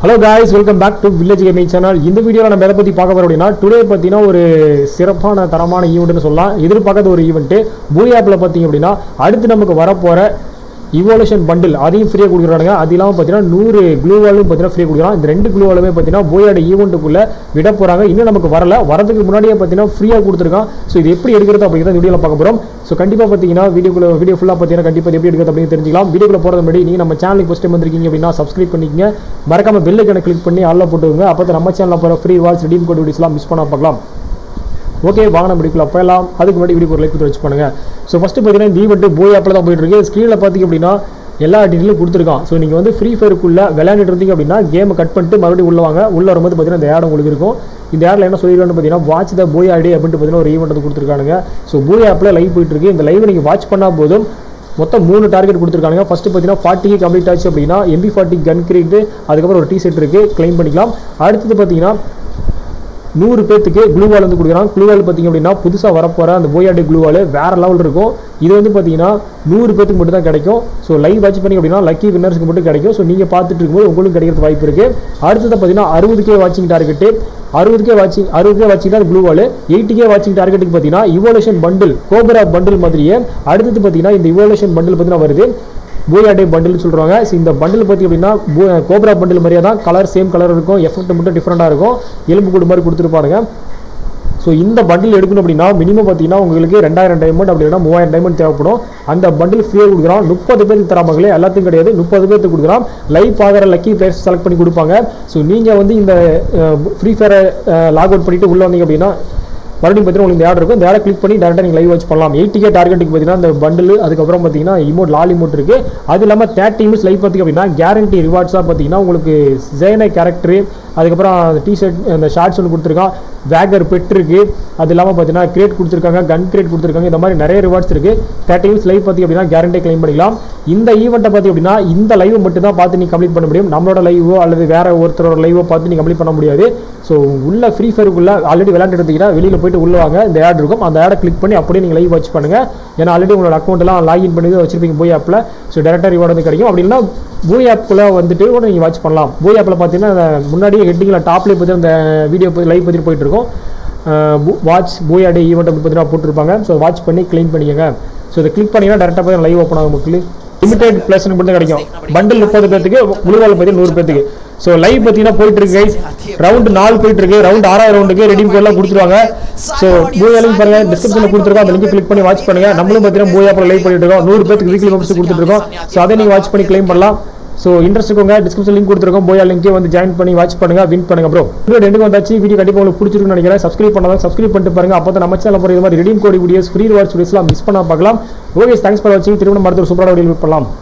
hello guys welcome back to village gaming channel இந்த வீடியோவில் நம்ம எதை பற்றி பார்க்க போகிறோம் அப்படின்னா டுடே பார்த்தீங்கன்னா ஒரு சிறப்பான தரமான ஈவெண்ட்னு சொல்லலாம் எதிர்பார்க்காத ஒரு ஈவெண்ட்டு பூய் ஆப்பில் பார்த்தீங்க அப்படின்னா அடுத்து நமக்கு வரப்போகிற இவோலுஷன் பண்டில் அதையும் ஃப்ரீயாக கொடுக்குறாங்க அது இல்லாமல் பார்த்தீங்கன்னா நூறு க்ளூவாலும் பார்த்தீங்கன்னா ஃப்ரீ கொடுக்குறாங்க இந்த ரெண்டு க்ளூவாலுமே பார்த்தீங்கன்னா போயோட ஈவெண்ட்டுக்குள்ளே விட போகிறாங்க இன்னும் நமக்கு வரல வரதுக்கு முன்னாடியே பார்த்தீங்கன்னா ஃப்ரீயாக கொடுத்துருக்கான் ஸோ இது எப்படி எடுக்கிறது அப்படிங்கிறத வீடியோவில் பார்க்க போகிறோம் ஸோ கண்டிப்பாக பார்த்தீங்கன்னா வீடியோக்குள்ள வீடியோ ஃபுல்லாக பார்த்தீங்கன்னா கண்டிப்பாக இது எப்படி எடுக்கிறது அப்படின்னு தெரிஞ்சுக்கலாம் வீடியோக்குள்ள போகிறது முன்னாடி நீங்கள் நம்ம சேனலுக்கு ஃபஸ்ட் டைம் வந்திருக்கீங்க அப்படின்னா சப்ஸ்கிரைப் பண்ணிக்கங்க மறக்காம பெல் ஐக்கனை கிளிக் பண்ணி ஆல்ல போட்டுருங்க அப்போ தான் நம்ம சேனலில் போகிற ஃப்ரீ வாட்ச் ரெடீம் கோட் வீடியோஸ்லாம் மிஸ் பண்ண பார்க்கலாம் ஓகே வாங்க நம்ம வீடியோக்குள்ள போயிடலாம் அதுக்கு முன்னாடி வீடியோ ஒரு லைக் கொடுத்து வச்சு பண்ணுங்க ஸோ ஃபஸ்ட்டு பார்த்தீங்கன்னா இந்த ஈவெண்ட் போய் ஆப்பில் தான் போயிட்டு இருக்கு ஸ்க்ரீனில் பார்த்தீங்க அப்படின்னா எல்லா டீட்டெயிலும் கொடுத்துருக்கான் ஸோ நீங்கள் வந்து ஃப்ரீ ஃபயருக்குள்ளே விளையாண்டுட்டு இருந்தீங்க அப்படின்னா கேமை கட் பண்ணிட்டு மறுபடியும் உள்ள வாங்க உள்ள வரும்போது பார்த்தீங்கன்னா இந்த ஆட் உங்களுக்கு இருக்கும் இந்த ஆடில் என்ன சொல்லிடுவான்னு பார்த்தீங்கன்னா வாட்ச் த போய் ஆடி அப்படின்ட்டு பார்த்தீங்கன்னா ஒரு ஈவெண்ட் வந்து கொடுத்துருக்கானுங்க ஸோ போய் ஆப்பில் லைவ் போயிட்டு இருக்கு இந்த லைவ் நீங்கள் வாட்ச் பண்ணால் போதும் மொத்தம் மூணு டார்கெட் கொடுத்துருக்காங்க ஃபர்ஸ்ட் பார்த்தீங்கன்னா ஃபார்ட்டிக்கு கம்ப்ளீட் ஆச்சு அப்படின்னா எம்பி ஃபார்ட்டி கன் கிரேட்டு அதுக்கப்புறம் ஒரு டி செட் இருக்குது க்ளைம் பண்ணிக்கலாம் அடுத்தது பார்த்தீங்கன்னா நூறு பேத்துக்கு க்ளூவால் வந்து கொடுக்குறாங்க க்ளூவால் பார்த்தீங்க அப்படின்னா புதுசாக வரப்போகிற அந்த போயாடி க்ளூவால் வேறு லெவல் இருக்கும் இது வந்து பார்த்தீங்கன்னா நூறு பேத்துக்கு மட்டும் தான் கிடைக்கும் ஸோ லைவ் வாட்ச் பண்ணி அப்படின்னா லக்கி வின்னர்ஸ்க்கு மட்டும் கிடைக்கும் ஸோ நீங்கள் பார்த்துட்டு இருக்கும்போது உங்களுக்கு கிடைக்கிறது வாய்ப்பு இருக்குது அடுத்தது பார்த்தீங்கன்னா அறுபதுக்கே வாட்சிங் டார்கெட்டு அறுபதுக்கே வாட்சிங் அறுபதுக்கே வாட்சிங் தான் க்ளூவால் எயிட்டுக்கே வாட்சிங் டார்கெட்டுக்கு பார்த்தீங்கன்னா இவோலேஷன் பண்டில் கோபரா பண்டில் மாதிரியே அடுத்தது பார்த்தீங்கன்னா இந்த இவோலேஷன் பண்டில் பார்த்தீங்கன்னா வருது பூயாடே பண்டில்னு சொல்கிறாங்க ஸோ இந்த பண்டில் பற்றி அப்படின்னா கோப்ரா பண்டில் மாதிரியே தான் கலர் சேம் கலர் இருக்கும் எஃபெக்ட் மட்டும் டிஃப்ரெண்ட்டாக இருக்கும் எலும்பு கூடு மாதிரி கொடுத்துருப்பாருங்க ஸோ இந்த பண்டில் எடுக்கணும் அப்படின்னா மினிமம் பார்த்தீங்கன்னா உங்களுக்கு ரெண்டாயிரம் டைமண்ட் அப்படின்னா மூவாயிரம் டைமண்ட் தேவைப்படும் அந்த பண்டில் ஃப்ரீயாக கொடுக்குறோம் முப்பது பேருக்கு தராமங்களே எல்லாத்தையும் கிடையாது முப்பது பேருக்கு கொடுக்குறோம் லைவ் பார்க்குற லக்கி பிளேயர்ஸ் செலக்ட் பண்ணி கொடுப்பாங்க ஸோ நீங்கள் வந்து இந்த ஃப்ரீ ஃபயரை லாக் அவுட் பண்ணிட்டு உள்ளே வந்தீங்க அப்படின்னா மறுபடியும் பார்த்தீங்கன்னா உங்களுக்கு இந்த ஆட் இருக்கும் இந்த ஆடை கிளிக் பண்ணி டேரக்டாக நீங்கள் லைவ் வாட்ச் பண்ணலாம் எயிட்டிக்கே டார்கெட்டுக்கு பார்த்தீங்கன்னா இந்த பண்டில் அதுக்கப்புறம் பார்த்தீங்கன்னா இமோட் லால் இமோட் இருக்குது அது இல்லாமல் தேர்ட்டி மினிட்ஸ் லைவ் பார்த்திங்க அப்படின்னா கேரண்டி ரிவார்ட்ஸாக பார்த்தீங்கன்னா உங்களுக்கு ஜெயனை கேரக்டரு அதுக்கப்புறம் அந்த டிஷர்ட் அந்த ஷார்ட்ஸ் ஒன்று கொடுத்துருக்கான் வேகர் பெட் இருக்கு அது இல்லாமல் பார்த்தீங்கன்னா கிரேட் கொடுத்துருக்காங்க கன் கிரேட் கொடுத்துருக்காங்க இந்த மாதிரி நிறைய ரிவார்ட்ஸ் இருக்கு தேர்ட்டி மினிட்ஸ் லைவ் பார்த்தி அப்படின்னா கேரண்டி கிளைம் பண்ணிக்கலாம் இந்த ஈவெண்ட்டை பார்த்தி அப்படின்னா இந்த லைவ் மட்டும் தான் பார்த்து நீ கம்ப்ளீட் பண்ண முடியும் நம்மளோட லைவோ அல்லது வேற ஒருத்தரோட லைவோ பார்த்து நீ கம்ப்ளீட் பண்ண முடியாது ஸோ உள்ள ஃப்ரீ ஃபயருக்குள்ள ஆல்ரெடி விளையாண்டு எடுத்தீங்கன்னா வெளியில் போயிட்டு உள்ள வாங்க இந்த ஆட் இருக்கும் அந்த ஆடை கிளிக் பண்ணி அப்படியே நீங்கள் லைவ் வாட்ச் பண்ணுங்க ஏன்னா ஆல்ரெடி உங்களோட அக்கௌண்ட் எல்லாம் லாகின் பண்ணி வச்சிருப்பீங்க போய் ஆப்பில் ஸோ டேரக்டாக ரிவார்டு வந்து கிடைக்கும் அப்படின்னா பூய் ஆப்பில் வந்துட்டு கூட நீங்கள் வாட்ச் பண்ணலாம் பூய் ஆப்பில் பார்த்தீங்கன்னா முன்னாடியே ஹெட்டிங்கில் டாப்லேயே பற்றி அந்த வீடியோ லைவ் பற்றி போயிட்டு இருக்கும் வாட்ச் பூயாடே ஈவெண்ட் அப்படி பார்த்தீங்கன்னா போட்டிருப்பாங்க ஸோ வாட்ச் பண்ணி க்ளைம் பண்ணிக்கங்க ஸோ இதை கிளிக் பண்ணிங்கன்னா டேரெக்டாக போய் லைவ் ஓப்பன் ஆகும் மக்கள் லிமிடெட் பிளஸ் மட்டும் கிடைக்கும் பண்டில் முப்பது பேருக்கு முழுவால் பற்றி நூறு பேருக்கு ஸோ லைவ் பார்த்தீங்கன்னா போயிட்டு இருக்கு கைஸ் ரவுண்ட் நாலு போயிட்டு இருக்கு ரவுண்ட் ஆறாயிரம் ரவுண்டுக்கு ரெடி கோட்லாம் கொடுத்துருவாங்க ஸோ பூயாலையும் பாருங்க டிஸ்கிரிப்ஷனில் கொடுத்துருக்கோம் அந்த லிங்க் கிளிக் பண்ணி வாட்ச் பண்ணுங்க நம்மளும் பார்த்தீங்கன்னா பூயா லைவ் பண்ணிட்டு இருக்கோம் நூறு பேருக்கு வீக்லி மெம்பர்ஸ் கொடுத்துட்டு இருக்கோம் ஸோ அதை நீங்கள் வாட்ச் பண்ணி கிளைம் பண்ணலாம் ஸோ இன்ட்ரெஸ்ட் இருக்கவங்க டிஸ்கிரிப்ஷன் லிங்க் கொடுத்துருக்கோம் போயா லிங்கே வந்து ஜாயின் பண்ணி வாட்ச் பண்ணுங்க வின் பண்ணுங்க ப்ரோ வீடியோ ரெண்டு வந்தாச்சு வீடியோ கண்டிப்பாக உங்களுக்கு பிடிச்சிருக்குன்னு நினைக்கிறேன் சப்ஸ்கிரைப் பண்ணாதான் சப்ஸ்கிரைப் பண்ணிட்டு பாருங்க அப்போ தான் நம்ம சேனல் போகிற இது மாதிரி ரெடீம் கோடி வீடியோஸ் ஃப்ரீ வாட்ச் வீடியோஸ்லாம் மிஸ் பண்ணா பார்க்கலாம் ஓகே தேங்க்ஸ் ஃபார் வாட்சிங் திரும்ப மருத்துவ சூப்பரான வீடியோ பண்ணலாம்